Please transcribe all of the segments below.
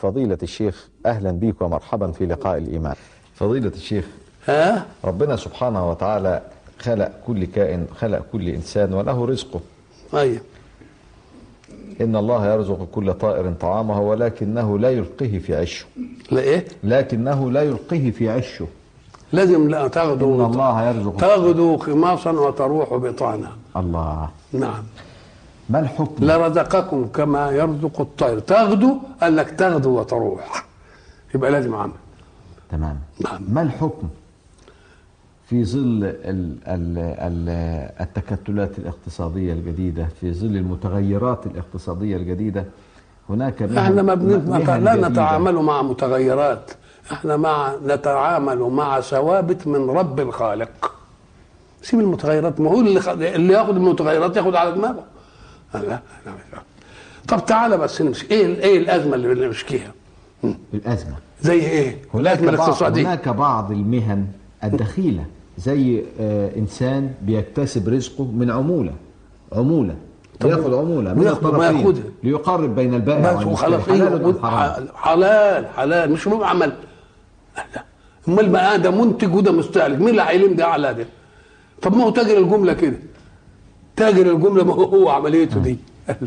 فضيلة الشيخ أهلا بيك ومرحبا في لقاء الإيمان فضيلة الشيخ ها ربنا سبحانه وتعالى خلق كل كائن خلق كل إنسان وله رزقه طيب إن الله يرزق كل طائر طعامه ولكنه لا يلقيه في عشه لا ايه لكنه لا يلقيه في عشه لازم لا تاخذوا إن الله يرزق تاخذوا خماصا وتروح بطانا الله نعم ما الحكم لرزقكم كما يرزق الطير تاخذوا قال لك تاخذوا وتروح يبقى لازم عمل تمام نعم. ما الحكم في ظل ال ال ال التكتلات الاقتصادية الجديدة في ظل المتغيرات الاقتصادية الجديدة هناك مهن- احنا ما بن... ما- مهن لا جديدة. نتعامل مع متغيرات احنا مع نتعامل مع ثوابت من رب الخالق سيب المتغيرات ما هو اللي خ... اللي ياخد المتغيرات ياخد على دماغه لا لا لا. طب تعالى بس نمسك ايه ال- ايه الازمه اللي بنمسكيها الأزمة زي ايه هناك الازمه بعض, الاقتصاديه هناك بعض المهن الدخيلة زي آه إنسان بيكتسب رزقه من عمولة عمولة ياخذ عمولة من وياخد- ما الطرفين ياخدها. ليقرب بين البائع بس والمشتري وخلاص حلال إيه؟ أم حرام حلال حلال مش له عمل لا. امال ما ده منتج وده مستهلك مين اللي هيلم ده على ده طب ما هو تاجر الجمله كده تاجر الجمله ما هو هو عمليته دي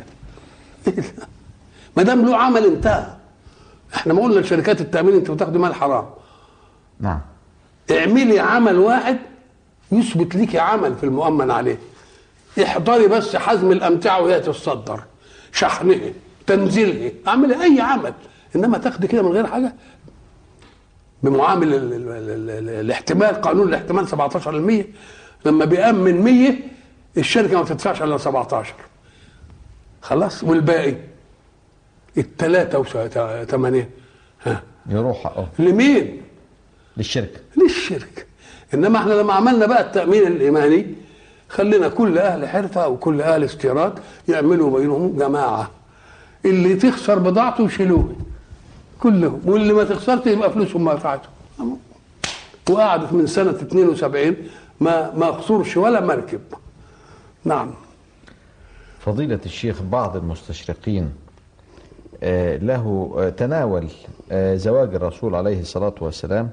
ما دام له عمل انتهى احنا ما قلنا لشركات التامين انت بتاخد مال حرام نعم اعملي عمل واحد يثبت لك عمل في المؤمن عليه احضري بس حزم الامتعه وهي تصدر شحنها تنزيلها اعملي اي عمل انما تاخدي كده من غير حاجه بمعامل ال ال ال ال الاحتمال قانون الاحتمال 17% لما بيأمن 100 الشركه ما تدفعش الا 17 خلاص والباقي الثلاثة وثمانية ها يروح حقه لمين؟ للشركة للشركه انما احنا لما عملنا بقى التامين الايماني خلينا كل اهل حرفه او كل اهل استيراد يعملوا بينهم جماعه اللي تخسر بضاعته يشيلوه كلهم واللي ما تخسرش يبقى فلوسهم ما بتاعته وقعدت من سنه 72 ما ما خسرش ولا مركب نعم فضيلة الشيخ بعض المستشرقين آه، له آه، تناول آه، زواج الرسول عليه الصلاة والسلام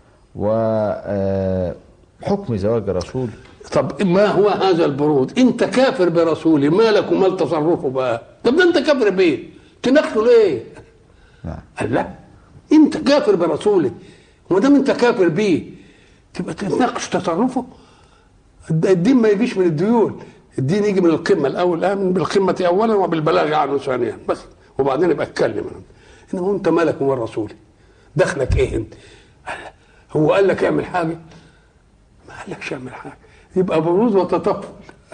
وحكم زواج الرسول طب ما هو هذا البرود انت كافر برسولي ما لك ومال تصرفه بقى طب ده انت كافر بيه تناقشه ليه نعم قال لا انت كافر برسوله وما دام انت كافر بيه تبقى تناقش تصرفه الد- الدين ما يجيش من الديون الدين يجي من القمه الاول امن بالقمه اولا وبالبلاغ عنه ثانيا بس وبعدين يبقى اتكلم عنه انما انت مالك ومال رسولي دخلك ايه انت قال لا. هو قال لك اعمل حاجه ما قالكش اعمل حاجه يبقى بروز وتطفل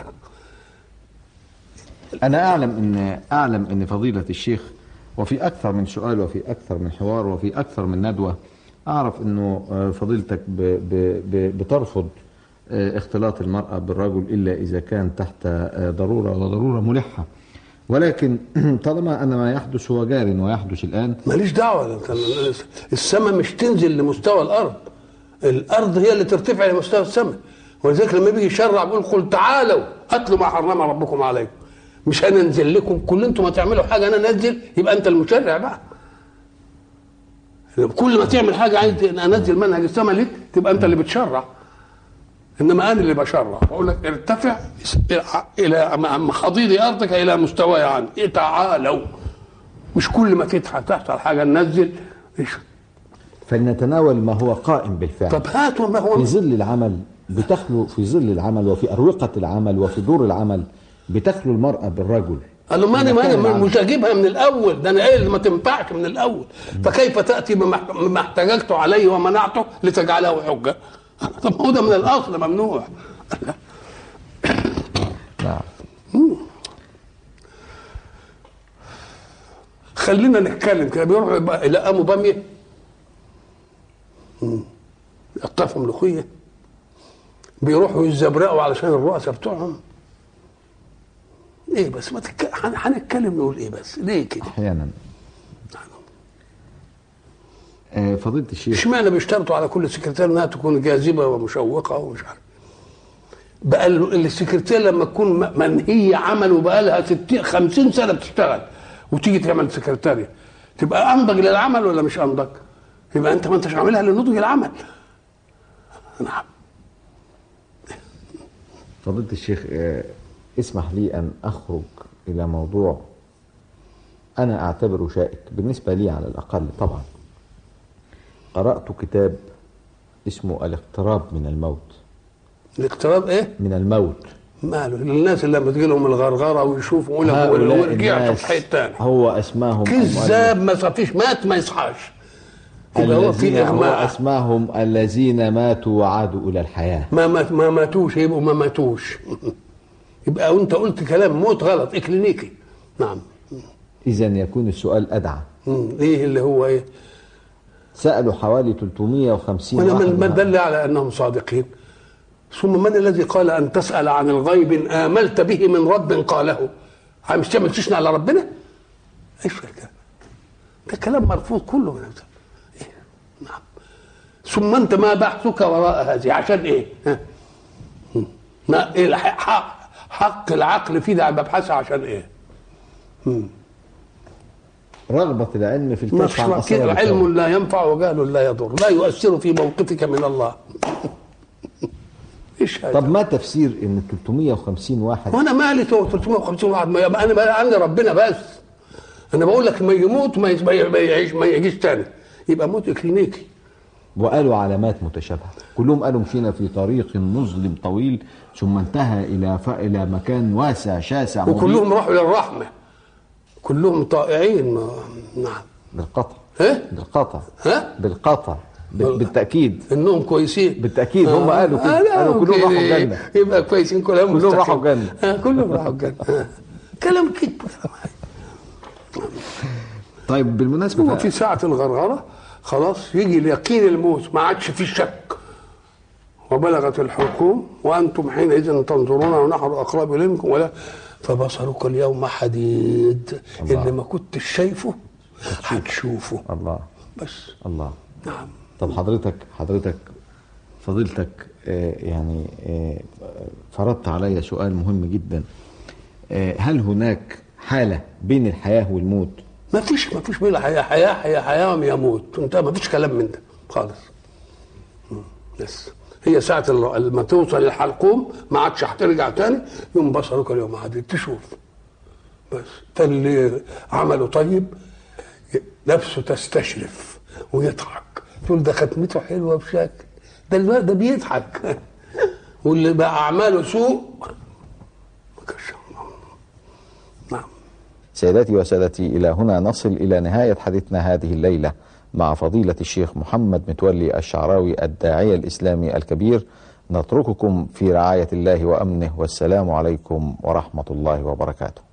أنا أعلم أن أعلم أن فضيلة الشيخ وفي أكثر من سؤال وفي أكثر من حوار وفي أكثر من ندوة أعرف أنه آه، فضيلتك ب ب ب بترفض آه، اختلاط المرأة بالرجل إلا إذا كان تحت آه، ضرورة وضرورة ملحة ولكن طالما أن ما يحدث هو جار ويحدث الآن ماليش دعوه السماء مش تنزل لمستوى الارض الارض هي اللي ترتفع لمستوى السماء ولذلك لما بيجي يشرع بيقول قل تعالوا اتلوا ما حرم ربكم عليكم مش انا انزل لكم كل انتم ما تعملوا حاجه انا انزل يبقى انت المشرع بقى كل ما تعمل حاجه عايز انزل منهج السماء ليك تبقى انت اللي بتشرع انما انا اللي بشرع بقول لك ارتفع الى مخاضيض ارضك الى مستواي عني تعالوا مش كل ما تضحك تحصل حاجه ننزل إيش؟ فلنتناول ما هو قائم بالفعل طب هات ما هو في ظل العمل بتخلو في ظل العمل وفي أروقة العمل وفي دور العمل بتخلو المرأة بالرجل قال له ما انا ما كان انا العمل. مش هجيبها من الاول ده انا قايل ما تنفعش من الاول فكيف تاتي بما بما احتججت عليه ومنعته لتجعله حجه طب ما هو ده من الاصل ممنوع نعم خلينا نتكلم كده بيروحوا يبقى يلقموا باميه مم. يقطفوا ملوخيه بيروحوا يزبرقوا علشان الرؤساء بتوعهم ايه بس ما تك... هن- هنتكلم نقول ايه بس ليه كده أحيانا آه، فضيلة الشيخ اشمعنى بيشترطوا على كل سكرتير انها تكون جاذبه ومشوقه ومش عارف بقى ال- السكرتير لما تكون م- منهيه عمل وبقى لها 60 50 سنه بتشتغل وتيجي تعمل سكرتاريه تبقى انضج للعمل ولا مش انضج يبقى انت ما انتش عاملها لنضج العمل نعم فضيلة الشيخ آه، اسمح لي أن أخرج إلى موضوع أنا أعتبره شائك بالنسبة لي على الأقل طبعا قرأت كتاب اسمه الاقتراب من الموت الاقتراب ايه من الموت ماله للناس اللي لما تجي لهم الغرغره ويشوفوا يقول لك هؤلاء ورجعت الناس في حته ثانيه هو أسماهم كذاب ما صفيش مات ما يصحاش يبقى هو الذين في هو اغماء أسماهم الذين ماتوا وعادوا إلى الحياة ما مات ما ماتوش يبقوا ما ماتوش يبقى وانت قلت كلام موت غلط اكلينيكي نعم إذا يكون السؤال أدعى مم. ايه اللي هو ايه سألوا حوالي 350 وانا واحد من ما من- دل على انهم صادقين ثم من الذي قال ان تسال عن الغيب إن املت به من رب قاله مش تعمل تشنع على ربنا ايش الكلام ده كلام مرفوض كله من هذا إيه؟ نعم ثم انت ما بحثك وراء هذه عشان ايه ها؟ مم. ما ايه الح- حق, حق العقل في ده ببحثها عشان ايه رغبة العلم في الكشف مش عن أسرار الكون. علم لا ينفع وجهل لا يضر لا يؤثر في موقفك من الله ايش هذا طب ما تفسير ان 350 واحد وانا مالي تو 350 واحد ما يبقى انا مالي عندي ربنا بس انا بقول لك ما يموت ما يس- ما ي- ما يعيش ما يجيش تاني يبقى موت كلينيكي وقالوا علامات متشابهه كلهم قالوا مشينا في طريق مظلم طويل ثم انتهى الى ف... الى مكان واسع شاسع مضيء وكلهم راحوا للرحمه كلهم طائعين ما نعم بالقطع ايه بالقطع ها بالقطع ب... بالتاكيد انهم كويسين بالتأكيد هم قالوا كده. آه، لا، قالوا كلهم راحوا أوكي. الجنة. يبقى كويسين كلهم كلهم مستقيم. راحوا الجنة. آه، كلهم راحوا الجنه آه. كلام كذب طيب بالمناسبه هو في ساعة الغرغرة خلاص يجي اليقين الموت ما عادش في شك وبلغت الحكوم وأنتم حينئذ تنظرون ونحن أقرب إليكم ولا فبصرك اليوم حديد الله. اللي ما كنتش شايفه هتشوفه الله بس الله نعم طب حضرتك حضرتك فضيلتك آه، يعني آه، فرضت علي سؤال مهم جدا آه، هل هناك حالة بين الحياة والموت ما فيش ما فيش بلا حياة حياة حياة حياة يموت انت ما فيش كلام من ده خالص مم. بس هي ساعة ال- لما توصل الحلقوم ما عادش هترجع تاني يوم بصرك اليوم حديد تشوف بس فاللي عمله طيب نفسه تستشرف ويضحك تقول ده ختمته حلوه بشكل ده الوقت ده بيضحك واللي بقى اعماله سوء ما كانش نعم سيداتي وسادتي إلى هنا نصل إلى نهاية حديثنا هذه الليلة مع فضيلة الشيخ محمد متولي الشعراوي الداعية الإسلامي الكبير نترككم في رعاية الله وأمنه والسلام عليكم ورحمة الله وبركاته